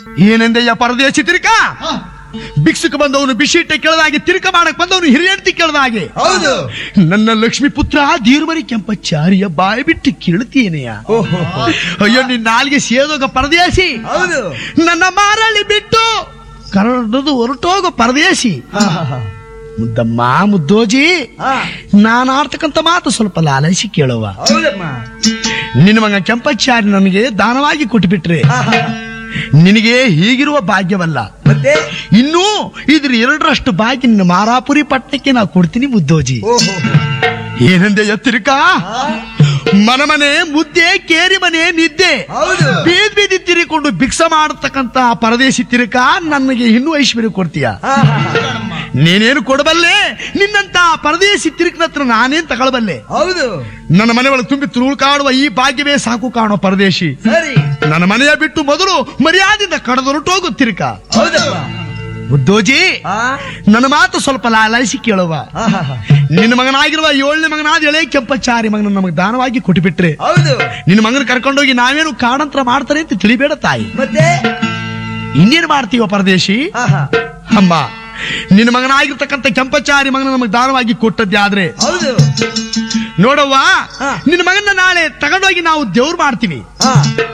ಏನಂದಯ್ಯ ಪರದೇಶಿ ತಿರುಕ ಭಿಕ್ಷುಕ ಬಂದವನು ಬಿಸಿಟ್ಟೆ ಕೇಳದಾಗೆ ತಿರುಕ ಮಾಡಕ್ ಬಂದವನು ಹಿರಿಯಂತಿ ಕೇಳದಾಗೆ ಹೌದು ನನ್ನ ಲಕ್ಷ್ಮಿ ಪುತ್ರ ದೀರ್ಮರಿ ಕೆಂಪಚ್ಚಾರಿಯ ಬಾಯಿ ಬಿಟ್ಟು ಕೇಳ್ತೀನೆಯ ಓಹೋ ಅಯ್ಯೋ ನಿನ್ನ ನಾಲ್ಗೆ ಸೇದೋಗ ಪರದೇಶಿ ಹೌದು ನನ್ನ ಮಾರಳ್ಳಿ ಬಿಟ್ಟು ಕನ್ನಡದು ಹೊರಟೋಗ ಪರದೇಶಿ ಹಾ, ಹಾ, ಹಾ. ಮುದ್ದಮ್ಮ ಮುದ್ದೋಜಿ ಹಾ, ನಾನು ಆಡ್ತಕ್ಕಂಥ ಮಾತು ಸ್ವಲ್ಪ ಲಾಲಿಸಿ ಕೇಳುವ ಹೌದಮ್ಮ ನಿನ್ನ ಮಗ ಕೆಂಪಚ್ಚಾರಿ ನನಗೆ ದಾನವಾಗಿ ಕೊಟ್ಟುಬಿಟ್ರೆ ಹಾ, ಹಾ. ನಿನಗೆ ಹೀಗಿರುವ ಭಾಗ್ಯವಲ್ಲ ಮತ್ತೆ ಇನ್ನೂ ಇದ್ರ ಎರಡರಷ್ಟು ಭಾಗ್ಯ ನಿನ್ನ ಮಾರಾಪುರಿ ಪಟ್ಟಣಕ್ಕೆ ನಾ ಕೊಡ್ತೀನಿ ಮುದ್ದೋಜಿ ಓಹೋ ಏನಂದೆ ಎತ್ತರಿಕ ಹಾ, ಮನ ಮನೆ ಮುದ್ದೆ ಕೇರಿ ಮನೆ ನಿದ್ದೆ ಹೌದು ಬೀದ್ ಬೀದಿ ತಿರುಕೊಂಡು ಭಿಕ್ಷ ಮಾಡತಕ್ಕಂತ ಪರದೇಶಿ ತಿರುಕ ನನಗೆ ಇನ್ನೂ ಐಶ್ವರ್ಯ ಕೊಡ್ತೀಯ ಹಾ, ಹಾ, ಹಾ. ನೀನೇನು ಕೊಡಬಲ್ಲೆ ನಿನ್ನಂತ ಪರದೇಶಿ ತಿರುಕನ ಹತ್ರ ನಾನೇನ್ ತಗೊಳ್ಬಲ್ಲೆ ಹೌದು ನನ್ನ ಮನೆ ಒಳಗೆ ತುಂಬಿ ತುಳುಕಾಡುವ ಈ ಭಾಗ್ಯವೇ ಸಾಕು ಕಾಣೋ ಪರದೇಶಿ ಸರಿ ನನ್ನ ಮನೆಯ ಬಿಟ್ಟು ಮೊದಲು ಮರ್ಯಾದೆಯಿಂದ ಕಡದೊರಟೋಗು ತಿರುಕ ಹೌದಪ್ಪ ಮುದ್ದೋಜಿ ಹಾ, ನನ್ನ ಮಾತು ಸ್ವಲ್ಪ ಲಾಲಾಯಿಸಿ ಕೇಳುವ ಹಾ, ಹಾ, ಹಾ. ನಿನ್ನ ಮಗನಾಗಿರುವ ಏಳನೇ ಮಗನಾದ ಎಳೆ ಕೆಂಪಚಾರಿ ಮಗನ ನಮಗೆ ದಾನವಾಗಿ ಕೊಟ್ಟುಬಿಟ್ರೆ ಹೌದು ನಿನ್ನ ಮಗನ ಕರ್ಕೊಂಡೋಗಿ ನಾವೇನು ಕಾಡಂತ್ರ ಮಾಡ್ತಾರೆ ಅಂತ ತಿಳಿಬೇಡ ತಾಯಿ ಮತ್ತೆ ಇನ್ನೇನು ಮಾಡ್ತೀವ ಪರದೇಶಿ ಹಾ, ಹಾ. ಅಮ್ಮ ನಿನ್ನ ಮಗನಾಗಿರ್ತಕ್ಕಂಥ ಕೆಂಪಚಾರಿ ಮಗನ ನಮಗೆ ದಾನವಾಗಿ ಕೊಟ್ಟದ್ದೇ ಆದ್ರೆ ಹೌದು ನೋಡವ್ವ ಹಾ. ನಿನ್ನ ಮಗನ ನಾಳೆ ತಗೊಂಡೋಗಿ ನಾವು ದೇವ್ರು ಮಾಡ್ತೀವಿ ಹಾ